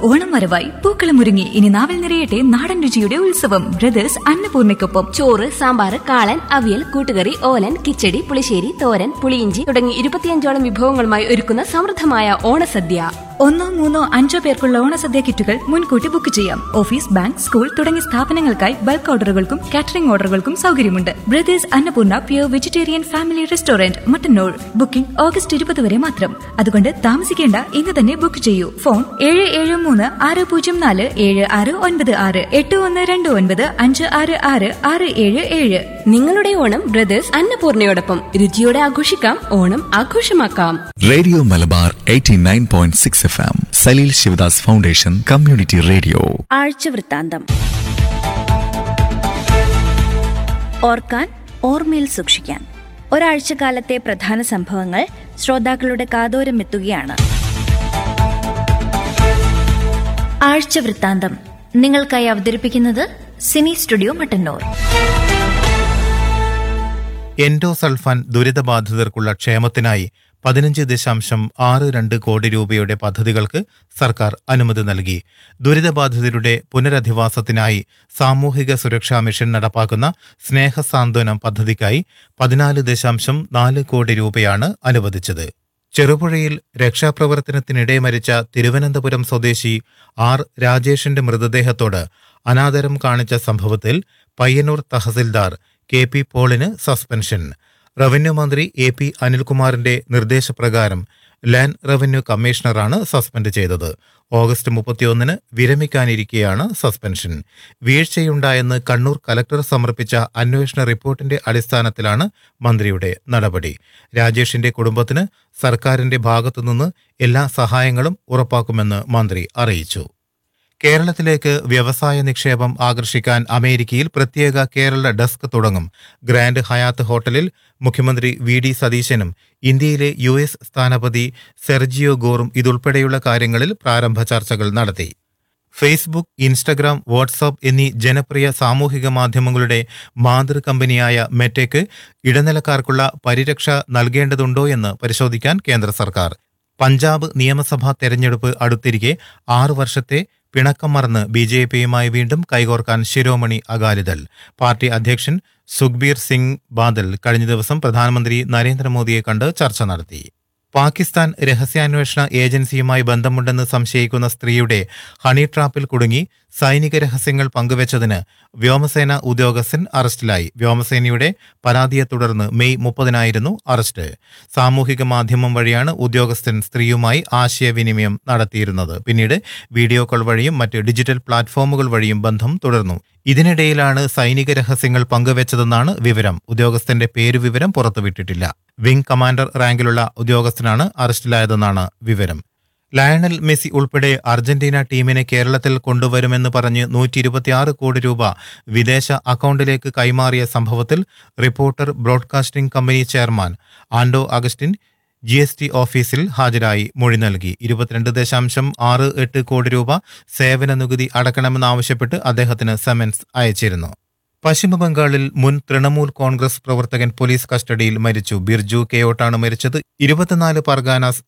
ഓണം വരവായി പൂക്കളം ഒരുങ്ങി ഇനി നാവിൽ നിറയട്ടെ നാടൻ രുചിയുടെ ഉത്സവം ബ്രദേഴ്സ് അന്നപൂർണയ്ക്കൊപ്പം ചോറ് സാമ്പാർ കാളൻ അവിയൽ കൂട്ടുകറി ഓലൻ കിച്ചടി പുളിശ്ശേരി തോരൻ പുളിയിഞ്ചി തുടങ്ങി ഇരുപത്തിയഞ്ചോളം വിഭവങ്ങളുമായി ഒരുക്കുന്ന സമൃദ്ധമായ ഓണസദ്യ ഒന്നോ മൂന്നോ അഞ്ചോ പേർക്കുള്ള ഓണസദ്യ കിറ്റുകൾ മുൻകൂട്ടി ബുക്ക് ചെയ്യാം ഓഫീസ് ബാങ്ക് സ്കൂൾ തുടങ്ങിയ സ്ഥാപനങ്ങൾക്കായി ബൾക്ക് ഓർഡറുകൾക്കും കാറ്ററിംഗ് ഓർഡറുകൾക്കും സൗകര്യമുണ്ട് brothers Annapurna pure vegetarian family restaurant Mattannur booking August ഇരുപത് വരെ മാത്രം അതുകൊണ്ട് താമസിക്കേണ്ട ഇന്ന് തന്നെ ബുക്ക് ചെയ്യൂ ഫോൺ ഏഴ് ഏഴ് മൂന്ന് ആറ് പൂജ്യം നാല് ഏഴ് ആറ് ഒൻപത് ആറ് എട്ട് ഒന്ന് രണ്ട് ഒൻപത് അഞ്ച് ആറ് ആറ് ആറ് ഏഴ് ഏഴ് നിങ്ങളുടെ ഓണം ബ്രദേഴ്സ് അന്നപൂർണയോടൊപ്പം രുചിയോടെ ആഘോഷിക്കാം ഓണം ആഘോഷമാക്കാം radio Malabar 89.6 point six F M Saleel Sivadas foundation community radio ആഴ്ച വൃത്താന്തം ഓർക്കാൻ ഓർമ്മയിൽ സൂക്ഷിക്കാൻ ഒരാഴ്ചക്കാലത്തെ പ്രധാന സംഭവങ്ങൾ ശ്രോതാക്കളുടെ കാതോരം എത്തുകയാണ് ആഴ്ച വൃത്താന്തം നിങ്ങൾക്കായി അവതരിപ്പിക്കുന്നത് സിനി സ്റ്റുഡിയോ മട്ടന്നൂർ എൻഡോസൾഫാൻ ദുരിതബാധിതർക്കുള്ള ക്ഷേമത്തിനായി പതിനഞ്ച് ദശാംശം ആറ് രണ്ട് കോടി രൂപയുടെ പദ്ധതികൾക്ക് സർക്കാർ അനുമതി നൽകി ദുരിതബാധിതരുടെ പുനരധിവാസത്തിനായി സാമൂഹിക സുരക്ഷാ മിഷൻ നടപ്പാക്കുന്ന സ്നേഹസാന്ത്വനം പദ്ധതിക്കായി പതിനാല് ദശാംശം നാല് കോടി രൂപയാണ് അനുവദിച്ചത് ചെറുപുഴയിൽ രക്ഷാപ്രവർത്തനത്തിനിടെ മരിച്ച തിരുവനന്തപുരം സ്വദേശി ആർ രാജേഷിന്റെ മൃതദേഹത്തോട് അനാദരം കാണിച്ച സംഭവത്തിൽ പയ്യന്നൂർ തഹസിൽദാർ കെ പി പോളിന് സസ്പെൻഷൻ റവന്യൂ മന്ത്രി എ പി അനിൽകുമാറിന്റെ നിർദ്ദേശപ്രകാരം ലാൻഡ് റവന്യൂ കമ്മീഷണറാണ് സസ്പെൻഡ് ചെയ്തത് ഓഗസ്റ്റ് മുപ്പത്തിയൊന്നിന് വിരമിക്കാനിരിക്കെയാണ് സസ്പെൻഷൻ വീഴ്ചയുണ്ടായെന്ന് കണ്ണൂർ കലക്ടർ സമർപ്പിച്ച അന്വേഷണ റിപ്പോർട്ടിന്റെ അടിസ്ഥാനത്തിലാണ് മന്ത്രിയുടെ നടപടി രാജേഷിന്റെ കുടുംബത്തിന് സർക്കാരിന്റെ ഭാഗത്തുനിന്ന് എല്ലാ സഹായങ്ങളും ഉറപ്പാക്കുമെന്ന് മന്ത്രി അറിയിച്ചു കേരളത്തിലേക്ക് വ്യവസായ നിക്ഷേപം ആകർഷിക്കാൻ അമേരിക്കയിൽ പ്രത്യേക കേരള ഡെസ്ക് തുടങ്ങും ഗ്രാൻഡ് ഹയാത്ത് ഹോട്ടലിൽ മുഖ്യമന്ത്രി വി ഡി സതീശനും ഇന്ത്യയിലെ യു എസ് സ്ഥാനപതി സെർജിയോ ഗോറും ഇതുൾപ്പെടെയുള്ള കാര്യങ്ങളിൽ പ്രാരംഭ ചർച്ചകൾ നടത്തി ഫേസ്ബുക്ക് ഇൻസ്റ്റഗ്രാം വാട്സാപ്പ് എന്നീ ജനപ്രിയ സാമൂഹിക മാധ്യമങ്ങളുടെ മാതൃ കമ്പനിയായ മെറ്റയ്ക്ക് ഇടനിലക്കാർക്കുള്ള പരിരക്ഷ നൽകേണ്ടതുണ്ടോ എന്ന് പരിശോധിക്കാൻ കേന്ദ്ര സർക്കാർ പഞ്ചാബ് നിയമസഭാ തെരഞ്ഞെടുപ്പ് അടുത്തിരിക്കെ ആറു വർഷത്തെ പിണക്കം മറന്ന് ബി ജെ പിയുമായി വീണ്ടും കൈകോർക്കാൻ ശിരോമണി അകാലിദൾ പാർട്ടി അധ്യക്ഷൻ സുഖ്ബീർ സിംഗ് ബാദൽ കഴിഞ്ഞ ദിവസം പ്രധാനമന്ത്രി നരേന്ദ്രമോദിയെ കണ്ട് ചർച്ച നടത്തി പാകിസ്ഥാൻ രഹസ്യാന്വേഷണ ഏജൻസിയുമായി ബന്ധമുണ്ടെന്ന് സംശയിക്കുന്ന സ്ത്രീയുടെ ഹണി ട്രാപ്പിൽ കുടുങ്ങി സൈനിക രഹസ്യങ്ങൾ പങ്കുവച്ചതിന് വ്യോമസേന ഉദ്യോഗസ്ഥൻ അറസ്റ്റിലായി വ്യോമസേനയുടെ പരാതിയെ തുടർന്ന് മെയ് മുപ്പതിനായിരുന്നു അറസ്റ്റ് സാമൂഹിക മാധ്യമം വഴിയാണ് ഉദ്യോഗസ്ഥൻ സ്ത്രീയുമായി ആശയവിനിമയം നടത്തിയിരുന്നത് പിന്നീട് വീഡിയോ കോൾ വഴിയും മറ്റ് ഡിജിറ്റൽ പ്ലാറ്റ്ഫോമുകൾ വഴിയും ബന്ധം തുടർന്നു ഇതിനിടയിലാണ് സൈനിക രഹസ്യങ്ങൾ പങ്കുവച്ചതെന്നാണ് വിവരം ഉദ്യോഗസ്ഥന്റെ പേരുവിവരം പുറത്തുവിട്ടിട്ടില്ല വിംഗ് കമാൻഡർ റാങ്കിലുള്ള ഉദ്യോഗസ്ഥനാണ് അറസ്റ്റിലായതെന്നാണ് വിവരം ലയണൽ മെസ്സി ഉൾപ്പെടെ അർജന്റീന ടീമിനെ കേരളത്തിൽ കൊണ്ടുവരുമെന്ന് പറഞ്ഞ് നൂറ്റി ഇരുപത്തിയാറ് കോടി രൂപ വിദേശ അക്കൗണ്ടിലേക്ക് കൈമാറിയ സംഭവത്തിൽ reporter broadcasting company chairman Anto Augustine G S T ഓഫീസിൽ ഹാജരായി മൊഴി നൽകി ഇരുപത്തിരണ്ട് ദശാംശം ആറ് എട്ട് കോടി രൂപ സേവന നികുതി അടക്കണമെന്നാവശ്യപ്പെട്ട് അദ്ദേഹത്തിന് സമൻസ് അയച്ചിരുന്നു പശ്ചിമബംഗാളിൽ മുൻ തൃണമൂൽ കോൺഗ്രസ് പ്രവർത്തകൻ പോലീസ് കസ്റ്റഡിയിൽ മരിച്ചു ബിർജു കെയോട്ടാണ് മരിച്ചത് ഇരുപത്തിനാല് പർഗാനാസ്